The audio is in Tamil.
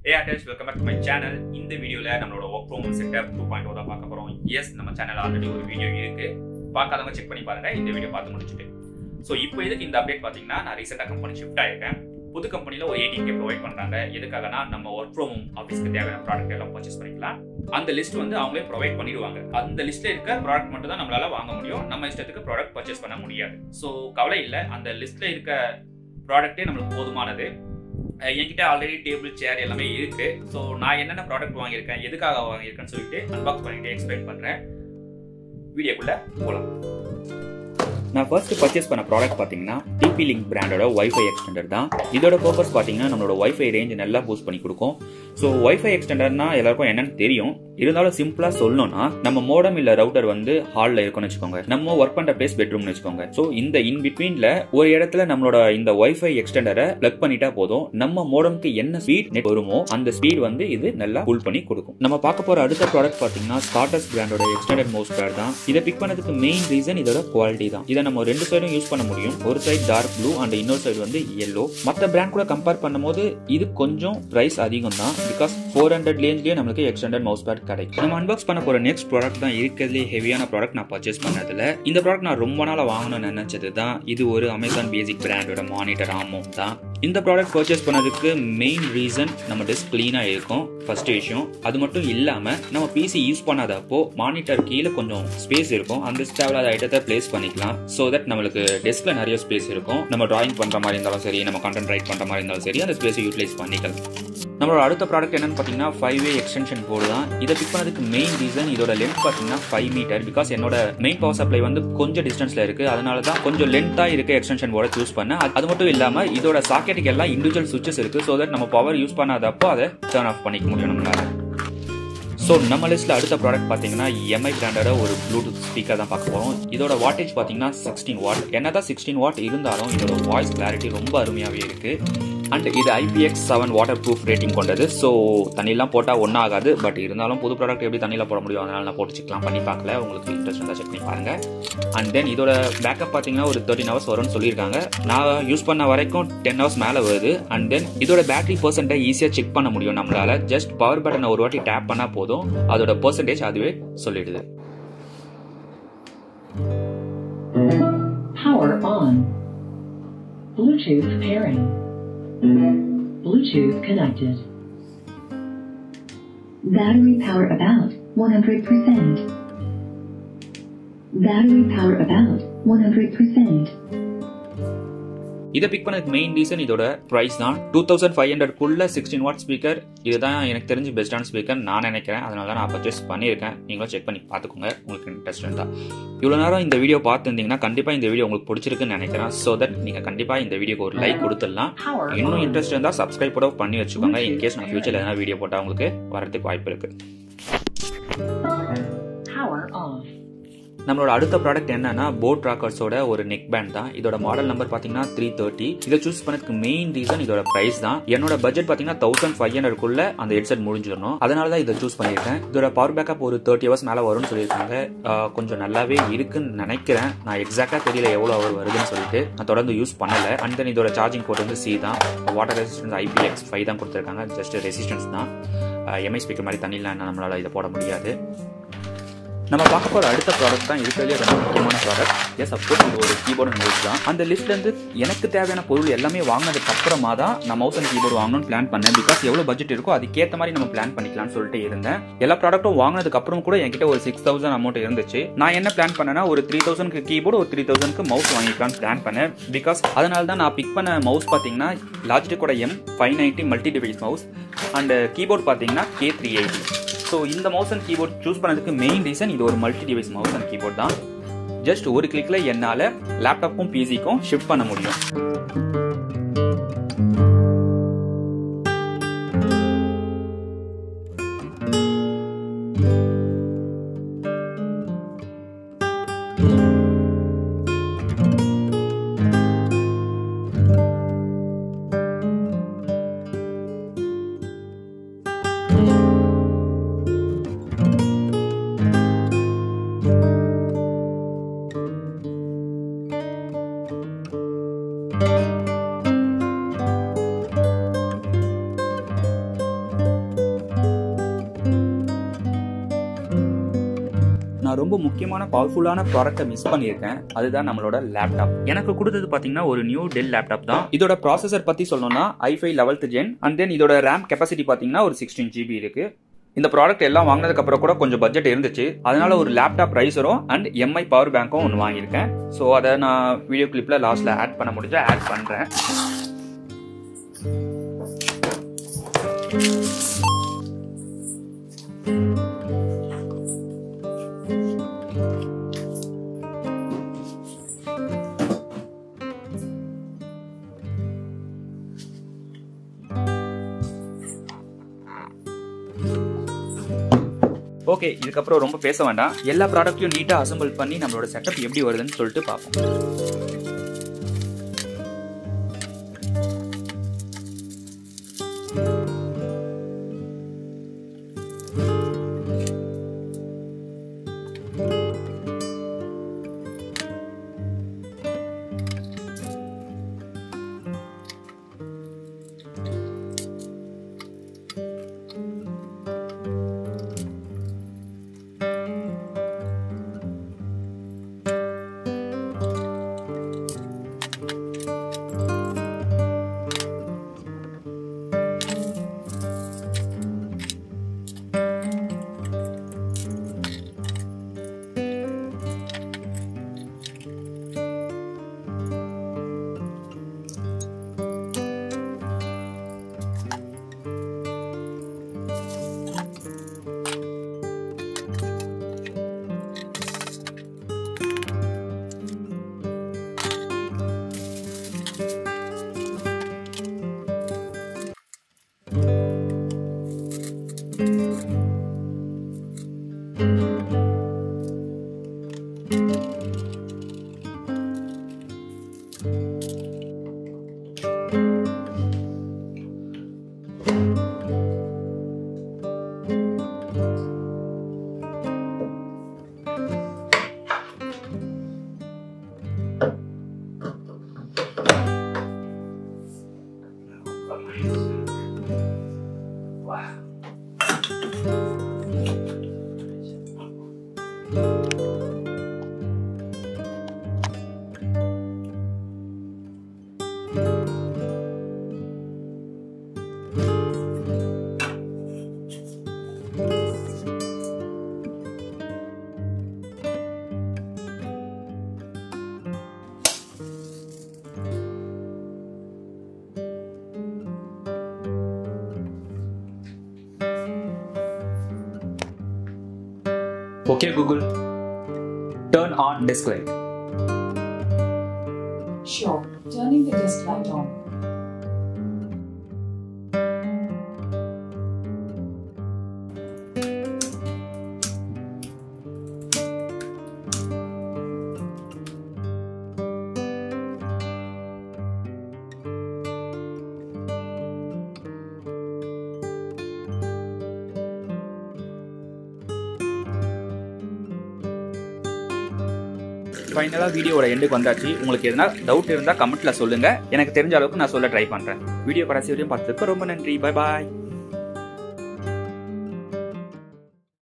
ஏ அட்டேச் welcome back to my channel இந்த வீடியோவில் நம்மளோட work from setup two point தான் பார்க்க போகிறோம் எஸ் நம்ம சேனல் ஆல்ரெடி ஒரு வீடியோ இருக்கு பார்க்காதவங்க செக் பண்ணி பாருங்க இந்த வீடியோ பார்த்து முடிச்சுட்டு ஸோ இப்போ இதுக்கு இந்த அப்டேட் பார்த்தீங்கன்னா நான் ரீசெண்டாக கம்பெனி ஷிஃப்ட் ஆயிருக்கேன் புது கம்பெனியில் ஒரு எயிட்டீன் கே ப்ரொவைட் பண்ணுறாங்க எதுக்காகனா நம்ம ஒர்க் ஃப்ரம் ஆஃபீஸ்க்கு தேவையான ப்ராடக்ட் எல்லாம் பர்ச்சேஸ் பண்ணிக்கலாம் அந்த லிஸ்ட் வந்து அவங்களே ப்ரொவைட் பண்ணிடுவாங்க அந்த லிஸ்ட்டில் இருக்க ப்ராடக்ட் மட்டும் தான் நம்மளால வாங்க முடியும் நம்ம இஷ்டத்துக்கு ப்ராடக்ட் பர்ச்சேஸ் பண்ண முடியாது ஸோ கவலை இல்லை அந்த லிஸ்ட்டில் இருக்க ப்ராடக்ட்டே நம்மளுக்கு போதுமானது அஹ் என்கிட்ட ஆல்ரெடி டேபிள் சேர் எல்லாமே இருக்கு ஸோ நான் என்னென்ன ப்ராடக்ட் வாங்கியிருக்கேன் எதுக்காக வாங்கியிருக்கேன்னு சொல்லிட்டு அன்பாக்ஸ் பண்ணிட்டு எக்ஸ்பிளைன் பண்ணுறேன் வீடியோக்குள்ள போகலாம் நான் ஃபர்ஸ்ட் பர்ச்சேஸ் பண்ண ப்ராடக்ட் பார்த்தீங்கன்னா டிபி லிங்க் பிராண்டோட ஒய்ஃபை எக்ஸ்டெண்டர் தான் இதோட பர்பஸ் பார்த்தீங்கன்னா நம்மளோட ஒய்ஃபை ரேஞ்ச் நல்லா பூஸ்ட் பண்ணி கொடுக்கும் ஸோ ஒய்ஃபை எக்ஸ்டெண்டர்னா எல்லாருக்கும் என்னன்னு தெரியும் இருந்தாலும் சிம்பிளா சொல்லணும்னா நம்ம மோடம் இல்ல ரவுட்டர் வந்து ஹால்ல இருக்கும்னு வச்சுக்கோங்க நம்ம ஒர்க் பண்ற பிளேஸ் பெட்ரூம்னு வச்சுக்கோங்க ஸோ இந்த இன் பிட்வீன்ல ஒரு இடத்துல நம்மளோட இந்த ஒய்ஃபை எக்ஸ்டெண்டரை பிளக் பண்ணிட்டா போதும் நம்ம மோடம்க்கு என்ன ஸ்பீட் நெட் வருமோ அந்த ஸ்பீட் வந்து இது நல்லா புல் பண்ணி கொடுக்கும் நம்ம பார்க்க போற அடுத்த ப்ராடக்ட் பாத்தீங்கன்னா ஸ்காட்டஸ் பிராண்டோட எக்ஸ்டெண்டட் மவுஸ் பேட் தான் இதை பிக் பண்ணதுக்கு மெயின் ரீசன் இதோட குவாலிட்டி தான் இதை நம்ம ரெண்டு சைடும் யூஸ் பண்ண முடியும் ஒரு சைடு டார்க் ப்ளூ அண்ட் இன்னொரு சைடு வந்து எல்லோ மற்ற பிராண்ட் கூட கம்பேர் பண்ணும்போது இது கொஞ்சம் பிரைஸ் அதிகம் தான் பிகாஸ் ஃபோர் ஹண்ட்ரட் ரேஞ்ச்லேயே நம்மளுக்கு எக்ஸ்டெண்டட் மவுஸ் பேட் கிடைக்கும் நம்ம அன்பாக்ஸ் பண்ண போற நெக்ஸ்ட் ப்ராடக்ட் தான் இருக்கிறதுலே ஹெவியான ப்ராடக்ட் நான் பர்ச்சேஸ் பண்ணதுல இந்த ப்ராடக்ட் நான் ரொம்ப நாளா வாங்கணும்னு நினைச்சது தான் இது ஒரு அமேசான் பேசிக் பிராண்டோட மானிட்டர் ஆமோ தான் இந்த ப்ராடக்ட் பர்ச்சேஸ் பண்ணதுக்கு மெயின் ரீசன் நம்ம டெஸ்க் க்ளீனாக இருக்கும் ஃபர்ஸ்ட் விஷயம் அது மட்டும் இல்லாமல் நம்ம பிசி யூஸ் பண்ணாதப்போ மானிட்டர் கீழே கொஞ்சம் ஸ்பேஸ் இருக்கும் அந்த தேவையில்லாத ஐட்டத்தை பிளேஸ் பண்ணிக்கலாம் ஸோ தட் நம்மளுக்கு டெஸ்க்ல நிறைய ஸ்பேஸ் இருக்கும் நம்ம டிராயிங் பண்ணுற மாதிரி இருந்தாலும் சரி நம்ம கண்டென்ட் ரைட் பண்ணுற மாதிரி இருந்தாலும் சரி அந்த ஸ்பேஸை யூட்டிலைஸ் பண்ணிக்கலாம் நம்மளோட அடுத்த ப்ராடக்ட் என்னன்னு பார்த்தீங்கன்னா ஃபைவ் வே எக்ஸ்டென்ஷன் போர்டு தான் இதை பிக் பண்ணதுக்கு மெயின் ரீசன் இதோட லென்த் பார்த்தீங்கன்னா ஃபைவ் மீட்டர் பிகாஸ் என்னோட மெயின் பவர் சப்ளை வந்து கொஞ்சம் டிஸ்டன்ஸ்ல இருக்கு அதனால தான் கொஞ்சம் லென்த்தாக இருக்க எக்ஸ்டென்ஷன் போர்டை சூஸ் பண்ணேன் அது- அது மட்டும் இல்லாமல் இதோட சாக்கெட்டுக்கு எல்லாம் இண்டிவிஜுவல் சுவிச்சஸ் இருக்கு ஸோ தட் நம்ம பவர் யூஸ் பண்ணாதப்போ அதை டர்ன் ஆஃப் பண்ணிக்க முடியும் நம்மளால ஸோ நம்ம லிஸ்ட்டில் அடுத்த ப்ராடக்ட் பார்த்தீங்கன்னா எம்ஐ பிராண்டோட ஒரு ப்ளூடூத் ஸ்பீக்கர் தான் பார்க்க போகிறோம் இதோட வாட்டேஜ் பார்த்தீங்கன்னா சிக்ஸ்டீன் வாட் என்னதான் சிக்ஸ்டீன் வாட் இருந்தாலும் இதோட வாய்ஸ் கிளாரிட்டி ரொம்ப அருமையாகவே இருக்கு அண்ட் இது IPX seven waterproof rating கொண்டது ஸோ தண்ணிலாம் போட்டால் ஒன்றும் ஆகாது பட் இருந்தாலும் புது ப்ராடக்ட் எப்படி தண்ணியில் போட முடியும் அதனால நான் போட்டு செக்லாம் பண்ணி பார்க்கல உங்களுக்கு இன்ட்ரெஸ்ட் இருந்தால் செக் பண்ணி பாருங்க அண்ட் தென் இதோட பேக்கப் பார்த்தீங்கன்னா ஒரு தேர்ட்டின் ஹவர்ஸ் வரும்னு சொல்லியிருக்காங்க நான் யூஸ் பண்ண வரைக்கும் டென் ஹவர்ஸ் மேலே வருது அண்ட் தென் இதோட பேட்டரி பர்சன்டை ஈஸியாக செக் பண்ண முடியும் நம்மளால ஜஸ்ட் பவர் பட்டனை ஒரு வாட்டி டேப் பண்ணால் போதும் அதோட பர்சன்டேஜ் அதுவே சொல்லிடுது Power on. Bluetooth pairing. Bluetooth connected. Battery power about 100%. Battery power about 100%. இதை பிக் பண்ணதுக்கு மெயின் ரீசன் இதோட ப்ரைஸ் தான் டூ தௌசண்ட் ஃபைவ் ஹண்ட்ரட்குள்ள சிக்ஸ்டீன் வாட் ஸ்பீக்கர் இதுதான் எனக்கு தெரிஞ்சு பெஸ்டான ஸ்பீக்கர் நான் நினைக்கிறேன் அதனால தான் நான் பர்ச்சேஸ் பண்ணியிருக்கேன் நீங்களும் செக் பண்ணி பார்த்துக்கோங்க உங்களுக்கு இன்ட்ரெஸ்ட் இருந்தா இவ்வளோ நேரம் இந்த வீடியோ பார்த்துருந்தீங்கன்னா கண்டிப்பாக இந்த வீடியோ உங்களுக்கு பிடிச்சிருக்குன்னு நினைக்கிறேன் ஸோ தட் நீங்கள் கண்டிப்பாக இந்த வீடியோக்கு ஒரு லைக் கொடுத்துடலாம் Power இன்னும் on. இன்ட்ரெஸ்ட் இருந்தால் சப்ஸ்கிரைப் கூட பண்ணி வச்சுக்கோங்க இன்கேஸ் நான் ஃபியூச்சரில் எதனா வீடியோ போட்டால் உங்களுக்கு வரதுக்கு வாய்ப்பு இருக்குது Power off. நம்மளோட அடுத்த ப்ராடக்ட் என்னன்னா போட் ராக்கர்ஸோட ஒரு நெக் பேண்ட் தான் இதோட மாடல் நம்பர் பாத்தீங்கன்னா த்ரீ தேர்ட்டி இதை சூஸ் பண்ணதுக்கு மெயின் ரீசன் இதோட பிரைஸ் தான் என்னோட பட்ஜெட் பாத்தீங்கன்னா தௌசண்ட் ஃபைவ் ஹண்ட்ரட்குள்ள அந்த ஹெட்செட் முடிஞ்சிடணும் அதனால தான் இதை சூஸ் பண்ணியிருக்கேன் இதோட பவர் பேக்கப் ஒரு தேர்ட்டி ஹவர்ஸ் மேலே வரும்னு சொல்லியிருக்காங்க ஆஹ் கொஞ்சம் நல்லாவே இருக்குன்னு நினைக்கிறேன் நான் எக்ஸாக்டா தெரியல எவ்வளோ அவர் வருதுன்னு சொல்லிட்டு நான் தொடர்ந்து யூஸ் பண்ணல அண்ட் தென் இதோட சார்ஜிங் போர்ட் வந்து சி தான் வாட்டர் ரெசிஸ்டன்ஸ் ஐபிஎக்ஸ் ஃபைவ் தான் கொடுத்துருக்காங்க ஜஸ்ட் ரெசிஸ்டன்ஸ் தான் எம்ஐ ஸ்பீக்கர் மாதிரி தண்ணியில் நம்மளால இதை போட முடியாது நம்ம பார்க்க போற அடுத்த ப்ராடக்ட் தான் இருக்கிறதுலே ரொம்ப முக்கியமான ப்ராடக்ட் எஸ் அப்கோர்ஸ் இது ஒரு கீபோர்ட் அண்ட் மவுஸ் தான் அந்த லிஸ்ட்ல இருந்து எனக்கு தேவையான பொருள் எல்லாமே வாங்கினதுக்கு அப்புறமா தான் நான் மவுஸ் அண்ட் கீபோர்டு வாங்கணும்னு பிளான் பண்ணேன் பிகாஸ் எவ்வளவு பட்ஜெட் இருக்கோ அதுக்கேற்ற மாதிரி நம்ம பிளான் பண்ணிக்கலாம்னு சொல்லிட்டு இருந்தேன் எல்லா ப்ராடக்ட்டும் வாங்கினதுக்கு அப்புறம் கூட என்கிட்ட ஒரு சிக்ஸ் தௌசண்ட் அமௌண்ட் இருந்துச்சு நான் என்ன பிளான் பண்ணேன்னா ஒரு த்ரீ தௌசண்ட்க்கு கீபோர்டு ஒரு த்ரீ தௌசண்ட்க்கு மவுஸ் வாங்கிக்கலாம்னு பிளான் பண்ணேன் பிகாஸ் அதனால தான் நான் பிக் பண்ண மவுஸ் பார்த்தீங்கன்னா லாஜிடெக்கோட M five ninety multi device mouse and keyboard பார்த்தீங்கன்னா கே த்ரீ எயிட்டி ஸோ இந்த மவுஸ் அண்ட் கீபோர்ட் சூஸ் பண்ணதுக்கு மெயின் ரீசன் இது ஒரு multi device mouse and keyboard தான் ஜஸ்ட் ஒரு கிளிக்ல என்னால் லேப்டாப்பும் பிசிக்கும் ஷிஃப்ட் பண்ண முடியும் நான் ரொம்ப முக்கியமான பவர்ஃபுல்லான ப்ராடக்ட்டை மிஸ் பண்ணியிருக்கேன் அதுதான் நம்மளோட லேப்டாப் எனக்கு கொடுத்தது பார்த்தீங்கன்னா ஒரு நியூ டெல் லேப்டாப் தான் இதோட ப்ராசஸர் பற்றி சொல்லணும்னா i five eleventh gen and then இதோட ரேம் கெப்பாசிட்டி பார்த்தீங்கன்னா ஒரு சிக்ஸ்டீன் ஜிபி இருக்கு இந்த ப்ராடக்ட் எல்லாம் வாங்கினதுக்கு அப்புறம் கூட கொஞ்சம் பட்ஜெட் இருந்துச்சு அதனால ஒரு லேப்டாப் ரைசரும் அண்ட் எம்ஐ பவர் பேங்க்கும் ஒன்று வாங்கியிருக்கேன் ஸோ அதை நான் வீடியோ கிளிப்பில் லாஸ்ட்டில் ஆட் பண்ண முடிஞ்சா ஆட் பண்ணுறேன் ஓகே இதுக்கப்புறம் ரொம்ப பேச வேண்டாம் எல்லா ப்ராடக்ட்டையும் நீட்டாக அசம்பிள் பண்ணி நம்மளோட செட்டப் எப்படி வருதுன்னு சொல்லிட்டு பார்ப்போம் Okay, Google. Turn on disk light. Sure, turning the disk light on. ஃபைனலாக வீடியோவோட எண்டுக்கு வந்தாச்சு உங்களுக்கு எதனா டவுட் இருந்தால் கமெண்ட்டில் சொல்லுங்கள் எனக்கு தெரிஞ்ச அளவுக்கு நான் சொல்ல ட்ரை பண்ணுறேன் வீடியோ கடைசி வரையும் பார்த்ததுக்கு ரொம்ப நன்றி பை பாய்